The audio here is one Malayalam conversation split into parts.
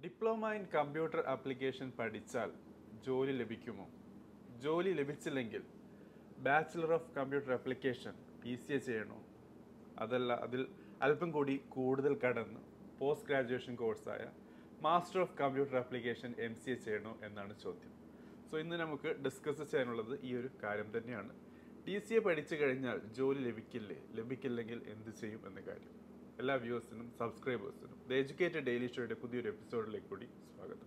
ഡിപ്ലോമ ഇൻ കമ്പ്യൂട്ടർ ആപ്ലിക്കേഷൻ പഠിച്ചാൽ ജോലി ലഭിക്കുമോ ജോലി ലഭിച്ചില്ലെങ്കിൽ bachelor of computer application P C A ചെയ്യണോ അതല്ല അതിൽ അല്പം കൂടി കൂടുതൽ കടന്ന് പോസ്റ്റ് ഗ്രാജുവേഷൻ കോഴ്സായ master of computer application M C A ചെയ്യണോ എന്നാണ് ചോദ്യം സോ ഇന്ന് നമുക്ക് ഡിസ്കസ് ചെയ്യാനുള്ളത് ഈ ഒരു കാര്യം തന്നെയാണ് ടി സി എ പഠിച്ചു കഴിഞ്ഞാൽ ജോലി ലഭിക്കില്ലേ ലഭിക്കില്ലെങ്കിൽ എന്ത് ചെയ്യും എന്ന കാര്യം എല്ലാ വ്യൂവേഴ്സിനും സബ്സ്ക്രൈബേഴ്സിനും ദ എഡ്യൂക്കേറ്റഡ് ഡെയിലി ഷോയുടെ പുതിയൊരു എപ്പിസോഡിലേക്ക് കൂടി സ്വാഗതം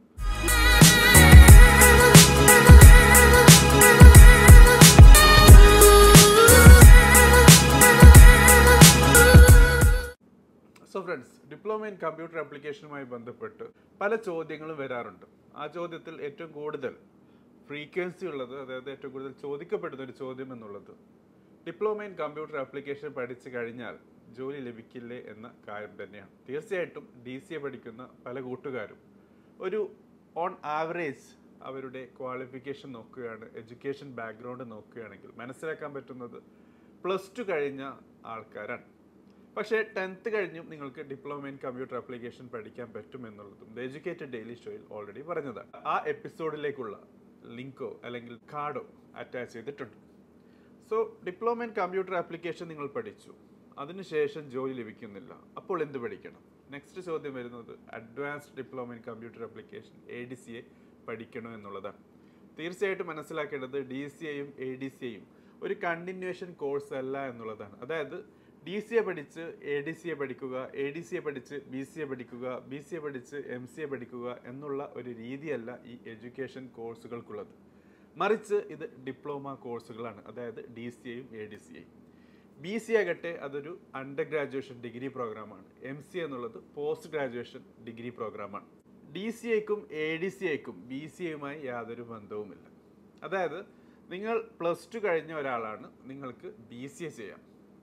so friends diploma in computer ആപ്ലിക്കേഷനുമായി ബന്ധപ്പെട്ട് പല ചോദ്യങ്ങളും വരാറുണ്ട് ആ ചോദ്യത്തിൽ ഏറ്റവും കൂടുതൽ ഫ്രീക്വൻസി ഉള്ളത് അതായത് ഏറ്റവും കൂടുതൽ ചോദിക്കപ്പെടുന്ന ഒരു ചോദ്യം എന്നുള്ളത് ഡിപ്ലോമ ഇൻ കമ്പ്യൂട്ടർ ആപ്ലിക്കേഷൻ പഠിച്ചു കഴിഞ്ഞാൽ ജോലി ലഭിക്കില്ലേ എന്ന കാര്യം തന്നെയാണ് തീർച്ചയായിട്ടും ഡി സി എ പഠിക്കുന്ന പല കൂട്ടുകാരും ഒരു ഓൺ ആവറേജ് അവരുടെ ക്വാളിഫിക്കേഷൻ നോക്കുകയാണ് എഡ്യൂക്കേഷൻ ബാക്ക്ഗ്രൗണ്ട് നോക്കുകയാണെങ്കിൽ മനസ്സിലാക്കാൻ പറ്റുന്നത് പ്ലസ് ടു കഴിഞ്ഞ ആൾക്കാരാണ് പക്ഷേ ടെൻത്ത് കഴിഞ്ഞും നിങ്ങൾക്ക് ഡിപ്ലോമ ഇൻ കമ്പ്യൂട്ടർ ആപ്ലിക്കേഷൻ പഠിക്കാൻ പറ്റും എന്നുള്ളതും ദ എഡ്യൂക്കേറ്റഡ് ഡെയിലി ഷോയിൽ ഓൾറെഡി പറഞ്ഞതാണ് ആ എപ്പിസോഡിലേക്കുള്ള ലിങ്കോ അല്ലെങ്കിൽ കാർഡോ അറ്റാച്ച് ചെയ്തിട്ടുണ്ട് so diploma in computer application നിങ്ങൾ പഠിച്ചു അതിനുശേഷം ജോലി ലഭിക്കുന്നില്ല അപ്പോൾ എന്ത് പഠിക്കണം നെക്സ്റ്റ് ചോദ്യം വരുന്നത് advanced diploma in computer application A D C A പഠിക്കണോ എന്നുള്ളതാണ് തീർച്ചയായിട്ടും മനസ്സിലാക്കേണ്ടത് ഡി സി എയും എ ഡി സി എയും ഒരു കണ്ടിന്യൂവേഷൻ കോഴ്സ് അല്ല എന്നുള്ളതാണ് അതായത് ഡി സി എ പഠിച്ച് എ ഡി സി എ പഠിക്കുക എ ഡി സി എ പഠിച്ച് ബി സി എ പഠിക്കുക ബി സി എ പഠിച്ച് എം സി എ പഠിക്കുക എന്നുള്ള ഒരു രീതിയല്ല ഈ എഡ്യൂക്കേഷൻ കോഴ്സുകൾക്കുള്ളത് മറിച്ച് ഇത് ഡിപ്ലോമ കോഴ്സുകളാണ് അതായത് ഡി സി എയും എ ഡി സി എയും ബി സി ആകട്ടെ അതൊരു അണ്ടർ ഗ്രാജുവേഷൻ ഡിഗ്രി പ്രോഗ്രാമാണ് എം സി എന്നുള്ളത് പോസ്റ്റ് ഗ്രാജുവേഷൻ ഡിഗ്രി പ്രോഗ്രാമാണ് ഡി സി എക്കും എ ഡി സി എക്കും ബി സി എയുമായി യാതൊരു ബന്ധവുമില്ല അതായത് നിങ്ങൾ പ്ലസ് ടു കഴിഞ്ഞ ഒരാളാണ് നിങ്ങൾക്ക് ബി സി എ ചെയ്യാം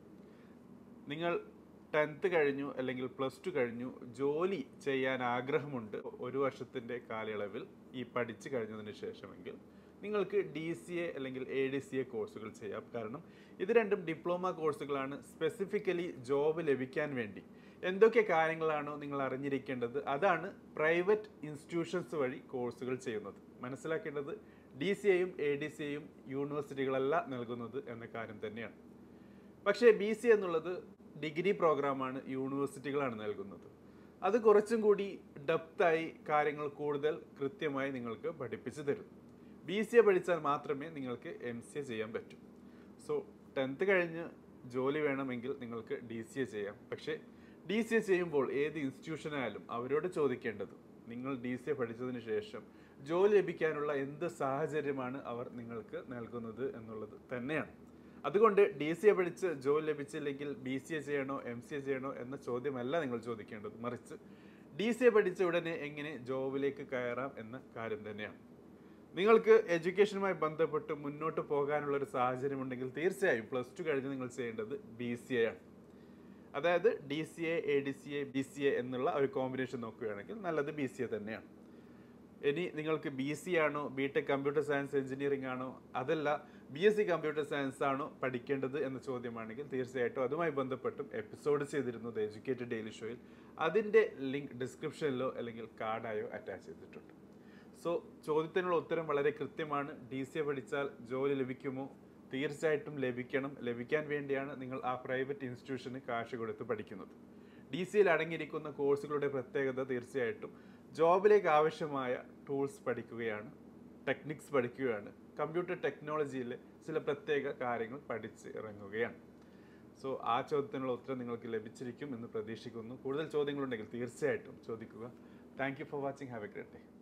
നിങ്ങൾ ടെൻത്ത് കഴിഞ്ഞു അല്ലെങ്കിൽ പ്ലസ് ടു കഴിഞ്ഞു ജോലി ചെയ്യാൻ ആഗ്രഹമുണ്ട് ഒരു വർഷത്തിൻ്റെ കാലയളവിൽ ഈ പഠിച്ചു കഴിഞ്ഞതിന് ശേഷമെങ്കിൽ നിങ്ങൾക്ക് ഡി സി എ അല്ലെങ്കിൽ എ ഡി സി എ കോഴ്സുകൾ ചെയ്യാം കാരണം ഇത് രണ്ടും ഡിപ്ലോമ കോഴ്സുകളാണ് സ്പെസിഫിക്കലി ജോബ് ലഭിക്കാൻ വേണ്ടി എന്തൊക്കെ കാര്യങ്ങളാണോ നിങ്ങൾ അറിഞ്ഞിരിക്കേണ്ടത് അതാണ് പ്രൈവറ്റ് ഇൻസ്റ്റിറ്റ്യൂഷൻസ് വഴി കോഴ്സുകൾ ചെയ്യുന്നത് മനസ്സിലാക്കേണ്ടത് ഡി സി എയും എ ഡി സി എയും യൂണിവേഴ്സിറ്റികളല്ല നൽകുന്നത് എന്ന കാര്യം തന്നെയാണ് പക്ഷേ ബി സി എന്നുള്ളത് ഡിഗ്രി പ്രോഗ്രാമാണ് യൂണിവേഴ്സിറ്റികളാണ് നൽകുന്നത് അത് കുറച്ചും കൂടി ഡെപ്തായി കാര്യങ്ങൾ കൂടുതൽ കൃത്യമായി നിങ്ങൾക്ക് പഠിപ്പിച്ചു തരും ബി സി എ പഠിച്ചാൽ മാത്രമേ നിങ്ങൾക്ക് എം സി എ ചെയ്യാൻ പറ്റൂ സോ ടെൻത്ത് കഴിഞ്ഞ് ജോലി വേണമെങ്കിൽ നിങ്ങൾക്ക് ഡി സി എ ചെയ്യാം പക്ഷേ ഡി സി എ ചെയ്യുമ്പോൾ ഏത് ഇൻസ്റ്റിറ്റ്യൂഷനായാലും അവരോട് ചോദിക്കേണ്ടത് നിങ്ങൾ ഡി സി എ പഠിച്ചതിന് ശേഷം ജോലി ലഭിക്കാനുള്ള എന്ത് സാഹചര്യമാണ് അവർ നിങ്ങൾക്ക് നൽകുന്നത് എന്നുള്ളത് തന്നെയാണ് അതുകൊണ്ട് ഡി സി എ പഠിച്ച് ജോലി ലഭിച്ചില്ലെങ്കിൽ ബി സി എ ചെയ്യണോ എം സി എ ചെയ്യണോ എന്ന ചോദ്യമല്ല നിങ്ങൾ ചോദിക്കേണ്ടത് മറിച്ച് ഡി സി എ പഠിച്ച ഉടനെ എങ്ങനെ ജോബിലേക്ക് കയറാം എന്ന കാര്യം തന്നെയാണ് നിങ്ങൾക്ക് എഡ്യൂക്കേഷനുമായി ബന്ധപ്പെട്ട് മുന്നോട്ട് പോകാനുള്ള ഒരു സാഹചര്യം ഉണ്ടെങ്കിൽ തീർച്ചയായും പ്ലസ് ടു കഴിഞ്ഞ് നിങ്ങൾ ചെയ്യേണ്ടത് ബി സി എ ആണ് അതായത് D C A A D C A B C A എന്നുള്ള ഒരു കോമ്പിനേഷൻ നോക്കുകയാണെങ്കിൽ നല്ലത് ബി സി എ തന്നെയാണ് ഇനി നിങ്ങൾക്ക് ബി സി ആണോ B Tech computer science engineering ആണോ അതല്ല B S C computer science ആണോ പഠിക്കേണ്ടത് എന്ന ചോദ്യമാണെങ്കിൽ തീർച്ചയായിട്ടും അതുമായി ബന്ധപ്പെട്ടും എപ്പിസോഡ് ചെയ്തിരുന്നത് എഡ്യൂക്കേറ്റഡ് ഡെയിലി ഷോയിൽ അതിൻ്റെ ലിങ്ക് ഡിസ്ക്രിപ്ഷനിലോ അല്ലെങ്കിൽ കാർഡായോ അറ്റാച്ച് ചെയ്തിട്ടുണ്ട് സോ ചോദ്യത്തിനുള്ള ഉത്തരം വളരെ കൃത്യമാണ് ഡി സി എ പഠിച്ചാൽ ജോലി ലഭിക്കുമോ തീർച്ചയായിട്ടും ലഭിക്കണം ലഭിക്കാൻ വേണ്ടിയാണ് നിങ്ങൾ ആ പ്രൈവറ്റ് ഇൻസ്റ്റിറ്റ്യൂഷന് കാശ് കൊടുത്ത് പഠിക്കുന്നത് ഡി സിയിൽ അടങ്ങിയിരിക്കുന്ന കോഴ്സുകളുടെ പ്രത്യേകത തീർച്ചയായിട്ടും ജോബിലേക്ക് ആവശ്യമായ ടൂൾസ് പഠിക്കുകയാണ് ടെക്നിക്സ് പഠിക്കുകയാണ് കമ്പ്യൂട്ടർ ടെക്നോളജിയിലെ ചില പ്രത്യേക കാര്യങ്ങൾ പഠിച്ച് ഇറങ്ങുകയാണ് സോ ആ ചോദ്യത്തിനുള്ള ഉത്തരം നിങ്ങൾക്ക് ലഭിച്ചിരിക്കും എന്ന് പ്രതീക്ഷിക്കുന്നു കൂടുതൽ ചോദ്യങ്ങളുണ്ടെങ്കിൽ തീർച്ചയായിട്ടും ചോദിക്കുക thank you for watching have a great day